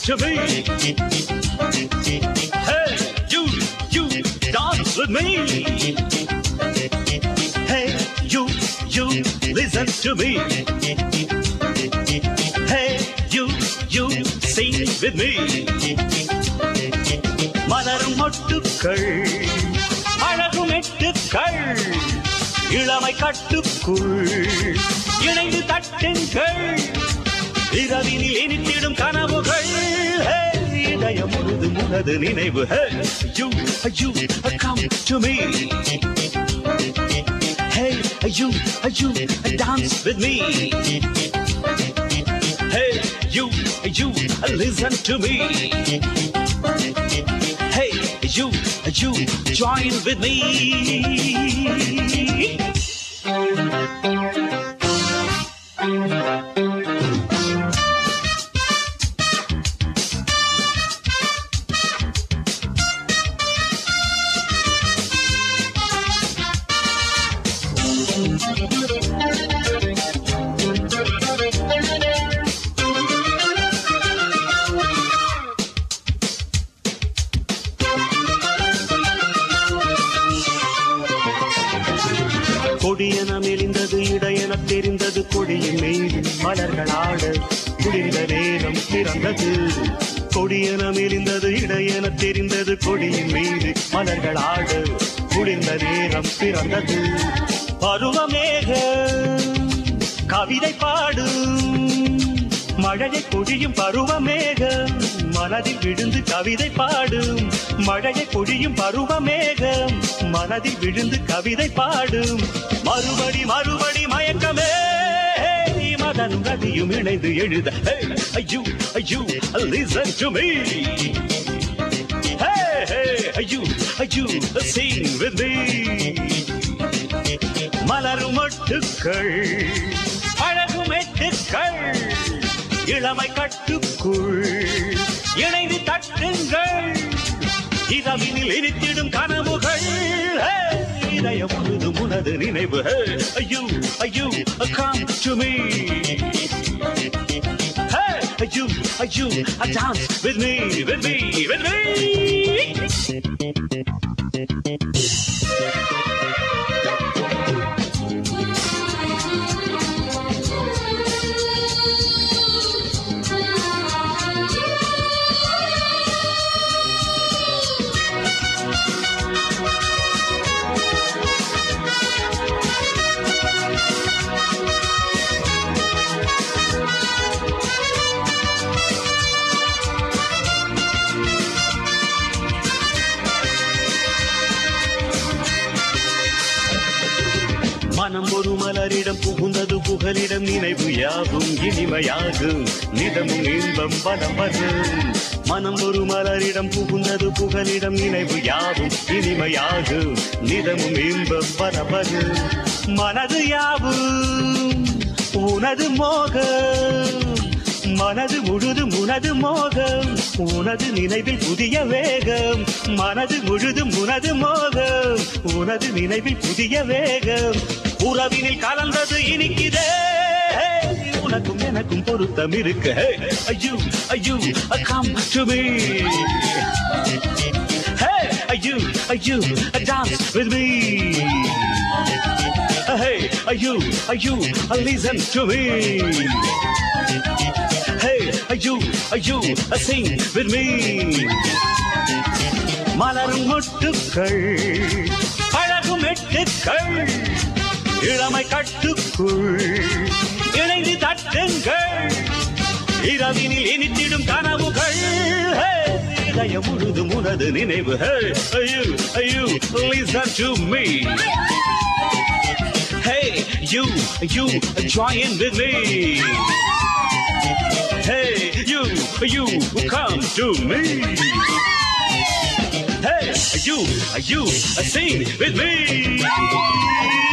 to me. Hey, you, you, dance with me. Hey, you, you, listen to me. Hey, you, you, sing with me. மலரும் மொட்டுக்கள் அழகும் எட்டுக்கள் இளமை கட்டுக்குள் இணைந்து தட்டுங்கள் இரவினில் இனித்திடும் கனவுகள் ஹே, இதயம் முழுது முனது நினைவு ஹே, you, you, come to me Hey, you, you, dance with me Hey, you, you, listen to me Hey, you, you, join with me. கொடியன மெலிந்தது இடையென தெரிந்தது கொடியின் மீது மலர்கள் ஆட குளிர்ந்த நேரம் பிறந்தது கொடியன மெலிந்தது இடையென தெரிந்தது கொடியின் மீது மலர்கள் ஆட குளிர்ந்த நேரம் பிறந்தது பருவமேக கவிதை பாடும் மழையை பொழியும் பருவமேகம் மனதில் விழுந்து கவிதை பாடும் மழையை பொழியும் பருவமேகம் மனதில் விழுந்து கவிதை பாடும் மறுபடி மறுபடி மயக்கமே மதனும் கதியும் இணைந்து எழுத Hey, ஐயோ ஐயோ listen to me Hey, hey, ஐயோ ஐயோ sing with me மலரும் மொட்டுக்கள் அழகும் எட்டுக்கள் இளமை கட்டுக்குள் இணைந்து தட்டுங்கள் இரவினில் இனித்திடும் கனவுகள் ஹே, இதயம் முழுது உனது நினைவு ஹே, ஐயோ ஐயோ come to me Hey, ஐயோ ஐயோ dance with me with me with me மனம் ஒரு மலரிடம் புகுந்தது புகலிடம் நினைவு யாவும் இனிமையாகும் நிதமும் இன்பம் பலம் வரும் மனம் ஒரு மலரிடம் புகுந்தது புகலிடம் நினைவு யாவும் இனிமையாகும் நிதமும் இன்பம் பலம் வரும் மனது யாவும் உனது மோகம் மனது முழுதும் உனது மோகம் உனது நினைவில் புதிய வேகம் மனது முழுதும் உனது மோகம் உனது நினைவில் புதிய வேகம் உறவினில் கலந்தது இனிக்குதே உனக்கும் எனக்கும் பொருத்தம் இருக்கு ஐயோ ஐயோ come to me Hey, you, you, dance with me. Hey, you, you, listen to me. Hey, you, you, sing with me. மலரும் மொட்டுக்கள் அழகும் எட்டுக்கள் இளமை கட்டுக்குள் இணைந்து தட்டுங்கள் இரவினில் இனித்திடும் கனவுகள் ஹே, இதயம் முழுதும் உனது நினைவு ஹே, ஐயோ ஐயோ listen to me Hey, you, you, join with me. Hey, you, you, come to me. Hey, you, you, sing with me.